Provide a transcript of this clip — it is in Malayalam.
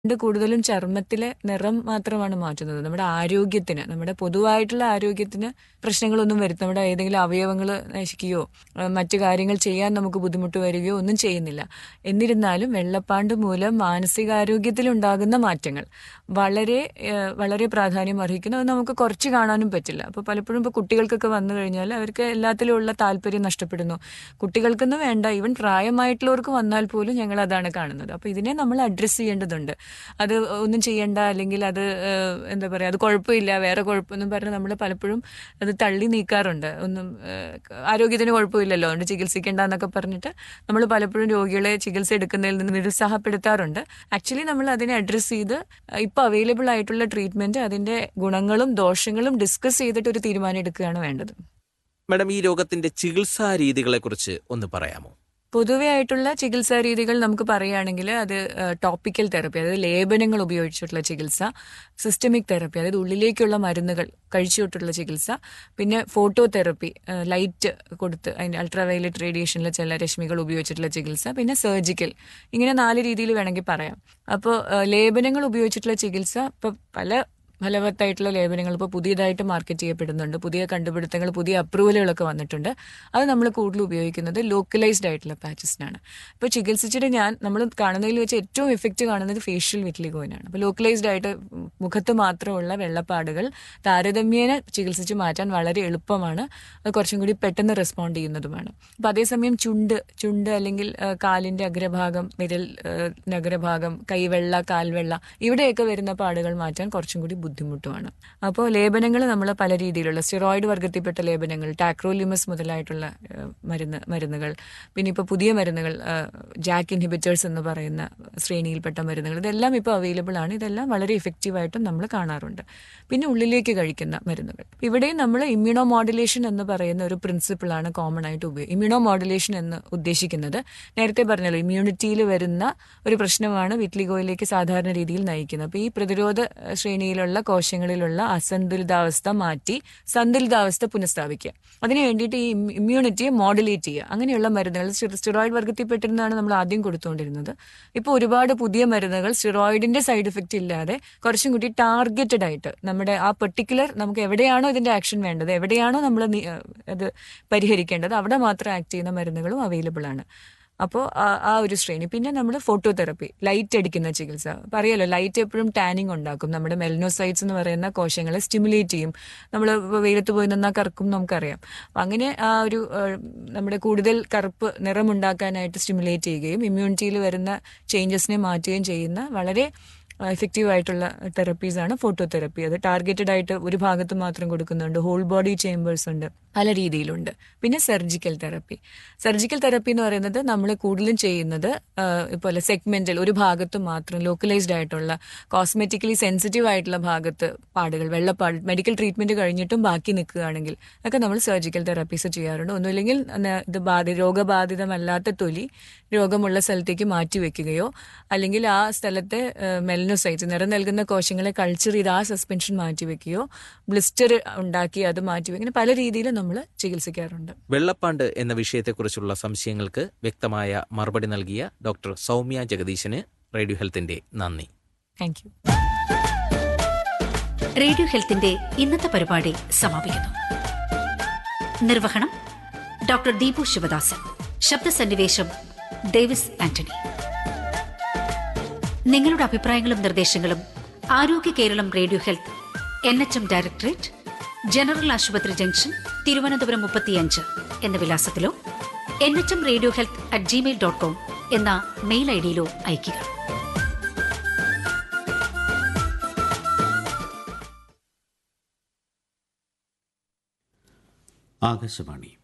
ഇത് കൂടുതലും ചർമ്മത്തിലെ നിറം മാത്രമാണ് മാറ്റുന്നത് നമ്മുടെ ആരോഗ്യത്തിന് നമ്മുടെ പൊതുവായിട്ടുള്ള ആരോഗ്യത്തിന് പ്രശ്നങ്ങളൊന്നും വരുത്തും നമ്മുടെ ഏതെങ്കിലും അവയവങ്ങൾ നശിക്കുകയോ ഏഹ് മറ്റു കാര്യങ്ങൾ ചെയ്യാൻ നമുക്ക് ബുദ്ധിമുട്ട് വരികയോ ഒന്നും ചെയ്യുന്നില്ല എന്നിരുന്നാലും വെള്ളപ്പാണ്ട് മൂലം മാനസികാരോഗ്യത്തിലുണ്ടാകുന്ന മാറ്റങ്ങൾ വളരെ ഏഹ് വളരെ പ്രാധാന്യം അർഹിക്കുന്നു അത് നമുക്ക് കുറച്ച് കാണാനും പറ്റില്ല അപ്പോൾ പലപ്പോഴും ഇപ്പോൾ കുട്ടികൾക്കൊക്കെ വന്നു കഴിഞ്ഞാൽ അവർക്ക് എല്ലാത്തിലും ഉള്ള താല്പര്യം നഷ്ടപ്പെടുന്നു കുട്ടികൾക്കെന്ന് വേണ്ട ഈവൻ പ്രായമായിട്ടുള്ളവർക്ക് വന്നാൽ പോലും ഞങ്ങൾ അതാണ് കാണുന്നത് അപ്പോൾ ഇതിനെ നമ്മൾ അഡ്രസ്സ് ചെയ്യേണ്ടതുണ്ട് അത് ഒന്നും ചെയ്യണ്ട അല്ലെങ്കിൽ അത് ഏഹ്, എന്താ പറയുക അത് കുഴപ്പമില്ല വേറെ കുഴപ്പമൊന്നും പറഞ്ഞ് നമ്മൾ പലപ്പോഴും അത് തള്ളി നീക്കാറുണ്ട് ഒന്നും ഏഹ്, ആരോഗ്യത്തിന് കുഴപ്പമില്ലല്ലോ അതുകൊണ്ട് ചികിത്സിക്കേണ്ട എന്നൊക്കെ പറഞ്ഞിട്ട് നമ്മൾ പലപ്പോഴും രോഗികളെ ചികിത്സ എടുക്കുന്നതിൽ നിന്ന് നിരുത്സാഹപ്പെടുത്താറുണ്ട് ആക്ച്വലി നമ്മൾ അതിനെ അഡ്രസ്സ് ചെയ്ത് ഇപ്പോൾ അവൈലബിൾ ആയിട്ടുള്ള ട്രീറ്റ്മെന്റ് അതിന്റെ ഗുണങ്ങളും ദോഷങ്ങളും ഡിസ്കസ് ചെയ്തിട്ട് ഒരു തീരുമാനം എടുക്കുകയാണ് വേണ്ടത് മാഡം ഈ രോഗത്തിന്റെ ചികിത്സാ രീതികളെക്കുറിച്ച് ഒന്ന് പറയാമോ പൊതുവെ ആയിട്ടുള്ള ചികിത്സാ രീതികൾ നമുക്ക് പറയുകയാണെങ്കിൽ അത് ടോപ്പിക്കൽ തെറപ്പി അതായത് ലേപനങ്ങൾ ഉപയോഗിച്ചിട്ടുള്ള ചികിത്സ സിസ്റ്റമിക് തെറപ്പി അതായത് ഉള്ളിലേക്കുള്ള മരുന്നുകൾ കഴിച്ചുകൊണ്ടുള്ള ചികിത്സ പിന്നെ ഫോട്ടോ തെറപ്പി ലൈറ്റ് കൊടുത്ത് അതിൻ്റെ അൾട്രാവയലറ്റ് റേഡിയേഷനിലെ ചില രശ്മികൾ ഉപയോഗിച്ചിട്ടുള്ള ചികിത്സ പിന്നെ സർജിക്കൽ ഇങ്ങനെ നാല് രീതിയിൽ വേണമെങ്കിൽ പറയാം അപ്പോൾ ലേപനങ്ങൾ ഉപയോഗിച്ചിട്ടുള്ള ചികിത്സ ഇപ്പോൾ പല ഫലവത്തായിട്ടുള്ള ലേപനങ്ങൾ ഇപ്പോൾ പുതിയതായിട്ട് മാർക്കറ്റ് ചെയ്യപ്പെടുന്നുണ്ട് പുതിയ കണ്ടുപിടുത്തങ്ങൾ പുതിയ അപ്രൂവലുകളൊക്കെ വന്നിട്ടുണ്ട് അത് നമ്മൾ കൂടുതൽ ഉപയോഗിക്കുന്നത് ലോക്കലൈസ്ഡ് ആയിട്ടുള്ള പാച്ചസിനാണ് ഇപ്പോൾ ചികിത്സിച്ചിട്ട് ഞാൻ നമ്മൾ കാണുന്നതിൽ വെച്ച് ഏറ്റവും എഫക്റ്റ് കാണുന്നത് ഫേഷ്യൽ വിറ്റ്ലിഗോയിനാണ് അപ്പോൾ ലോക്കലൈസ്ഡ് ആയിട്ട് മുഖത്ത് മാത്രമുള്ള വെള്ളപ്പാടുകൾ താരതമ്യേന ചികിത്സിച്ച് മാറ്റാൻ വളരെ എളുപ്പമാണ് അത് കുറച്ചും കൂടി പെട്ടെന്ന് റെസ്പോണ്ട് ചെയ്യുന്നതുമാണ് അപ്പോൾ അതേസമയം ചുണ്ട് ചുണ്ട് അല്ലെങ്കിൽ ആ, കാലിന്റെ അഗ്രഭാഗം വിരൽ ആ, നഗരഭാഗം കൈവെള്ള കാൽവെള്ള ഇവിടെയൊക്കെ വരുന്ന പാടുകൾ മാറ്റാൻ കുറച്ചും കൂടി ബുദ്ധിമുട്ടുമാണ് അപ്പോൾ ലേപനങ്ങൾ നമ്മൾ പല രീതിയിലുള്ള സ്റ്റിറോയിഡ് വർഗത്തിൽപ്പെട്ട ലേപനങ്ങൾ ടാക്രോലിമസ് മുതലായിട്ടുള്ള ആ, മരുന്ന് മരുന്നുകൾ പിന്നെ ഇപ്പോൾ പുതിയ മരുന്നുകൾ ജാക്ക് ഇൻഹിബിറ്റേഴ്സ് എന്ന് പറയുന്ന ശ്രേണിയിൽപ്പെട്ട മരുന്നുകൾ ഇതെല്ലാം ഇപ്പോൾ അവൈലബിൾ ആണ് ഇതെല്ലാം വളരെ ഇഫക്റ്റീവായിട്ടും നമ്മൾ കാണാറുണ്ട് പിന്നെ ഉള്ളിലേക്ക് കഴിക്കുന്ന മരുന്നുകൾ ഇവിടെയും നമ്മൾ ഇമ്മ്യൂണോ മോഡുലേഷൻ എന്ന് പറയുന്ന ഒരു പ്രിൻസിപ്പിളാണ് കോമൺ ആയിട്ട് ഉപയോഗിക്കുക ഇമ്മ്യൂണോ മോഡുലേഷൻ എന്ന് ഉദ്ദേശിക്കുന്നത് നേരത്തെ പറഞ്ഞല്ലോ ഇമ്മ്യൂണിറ്റിയിൽ വരുന്ന ഒരു പ്രശ്നമാണ് വിറ്റ്ലിഗോയിലേക്ക് സാധാരണ രീതിയിൽ നയിക്കുന്നത് അപ്പോൾ ഈ പ്രതിരോധ ഏഹ്, ശ്രേണിയിലുള്ള കോശങ്ങളിലുള്ള അസന്തുലിതാവസ്ഥ മാറ്റി സന്തുലിതാവസ്ഥ പുനഃസ്ഥാപിക്കുക അതിന് വേണ്ടിയിട്ട് ഈ ഇമ്മ്യൂണിറ്റിയെ മോഡുലേറ്റ് ചെയ്യുക അങ്ങനെയുള്ള മരുന്നുകൾ സ്റ്റി- സ്റ്റിറോയിഡ് വർഗത്തിൽപ്പെട്ടിരുന്നതാണ് നമ്മൾ ആദ്യം കൊടുത്തുകൊണ്ടിരുന്നത് ഇപ്പോൾ ഒരുപാട് പുതിയ മരുന്നുകൾ സ്റ്റിറോയിഡിന്റെ സൈഡ് എഫക്റ്റ് ഇല്ലാതെ കുറച്ചും കൂടി ടാർഗറ്റഡ് ആയിട്ട് നമ്മുടെ ആ പെർട്ടിക്കുലർ നമുക്ക് എവിടെയാണോ ഇതിന്റെ ആക്ഷൻ വേണ്ടത് എവിടെയാണോ നമ്മൾ നി- ഏഹ് അത് പരിഹരിക്കേണ്ടത് അവിടെ മാത്രം ആക്ട് ചെയ്യുന്ന മരുന്നുകളും അവൈലബിൾ ആണ് അപ്പോൾ ആ ഒരു ശ്രേണി പിന്നെ നമ്മൾ ഫോട്ടോ തെറപ്പി ലൈറ്റ് അടിക്കുന്ന ചികിത്സ അപ്പൊ അറിയാലോ ലൈറ്റ് എപ്പോഴും ടാനിങ് ഉണ്ടാക്കും നമ്മുടെ മെലനോസൈറ്റ്സ് എന്ന് പറയുന്ന കോശങ്ങളെ സ്റ്റിമുലേറ്റ് ചെയ്യും നമ്മൾ വെയിലത്ത് പോയി നിന്നാൽ കറുക്കും നമുക്കറിയാം അപ്പൊ അങ്ങനെ ആ ഒരു ഏഹ്, നമ്മുടെ കൂടുതൽ കറുപ്പ് നിറമുണ്ടാക്കാനായിട്ട് സ്റ്റിമുലേറ്റ് ചെയ്യുകയും ഇമ്മ്യൂണിറ്റിയിൽ വരുന്ന ചേഞ്ചസിനെ മാറ്റുകയും ചെയ്യുന്ന വളരെ എഫക്റ്റീവ് ആയിട്ടുള്ള തെറപ്പീസ് ആണ് ഫോട്ടോ തെറപ്പി അത് ടാർഗറ്റഡ് ആയിട്ട് ഒരു ഭാഗത്ത് മാത്രം കൊടുക്കുന്നുണ്ട് ഹോൾ ബോഡി ചേമ്പേഴ്സ് ഉണ്ട് പല രീതിയിലുണ്ട് പിന്നെ സർജിക്കൽ തെറപ്പി സർജിക്കൽ തെറപ്പി എന്ന് പറയുന്നത് നമ്മൾ കൂടുതലും ചെയ്യുന്നത് ഇപ്പോൾ സെഗ്മെന്റിൽ ഒരു ഭാഗത്ത് മാത്രം ലോക്കലൈസ്ഡ് ആയിട്ടുള്ള കോസ്മെറ്റിക്കലി സെൻസിറ്റീവ് ആയിട്ടുള്ള ഭാഗത്ത് പാടുകൾ വെള്ളപ്പാട് മെഡിക്കൽ ട്രീറ്റ്മെന്റ് കഴിഞ്ഞിട്ടും ബാക്കി നിൽക്കുകയാണെങ്കിൽ ഒക്കെ നമ്മൾ സർജിക്കൽ തെറാപ്പീസ് ചെയ്യാറുണ്ട് ഒന്നുമില്ലെങ്കിൽ ന- ഇത് ബാധി രോഗബാധിതമല്ലാത്ത തൊലി രോഗമുള്ള സ്ഥലത്തേക്ക് മാറ്റിവെക്കുകയോ അല്ലെങ്കിൽ ആ സ്ഥലത്തെ മെലനോസൈറ്റ്സ് നിറം നൽകുന്ന കോശങ്ങളെ കൾച്ചർ ചെയ്ത് ആ സസ്പെൻഷൻ മാറ്റിവെക്കുകയോ ബ്ലിസ്റ്റർ ഉണ്ടാക്കി അത് മാറ്റിവെക്കുക ഇങ്ങനെ പല രീതിയിലും നമ്മൾ ചികിത്സിക്കാറുണ്ട് വെള്ളപ്പാണ്ട് എന്ന വിഷയത്തെക്കുറിച്ചുള്ള സംശയങ്ങൾക്ക് വ്യക്തമായ മറുപടി നൽകിയ ഡോക്ടർ സൗമ്യ ജഗദീശന് റേഡിയോ ഹെൽത്തിന്റെ നന്ദി താങ്ക് യു റേഡിയോ ഹെൽത്തിന്റെ ഇന്നത്തെ പരിപാടി സമാപിക്കുന്നു നിർവഹണം ഡോക്ടർ ദീപു ശിവദാസൻ ശബ്ദസന്നിവേശം ഡേവിസ് ആന്റണി നിങ്ങളുടെ അഭിപ്രായങ്ങളും നിർദ്ദേശങ്ങളും ആരോഗ്യ Keralam radio health N H M directorate general ആശുപത്രി ജംഗ്ഷൻ തിരുവനന്തപുരം മുപ്പത്തിയഞ്ച് എന്ന വിലാസത്തിലോ N H M radio health at gmail dot com എന്ന മെയിൽ ഐ ഡിയിലോ അയയ്ക്കുക ആകാശവാണി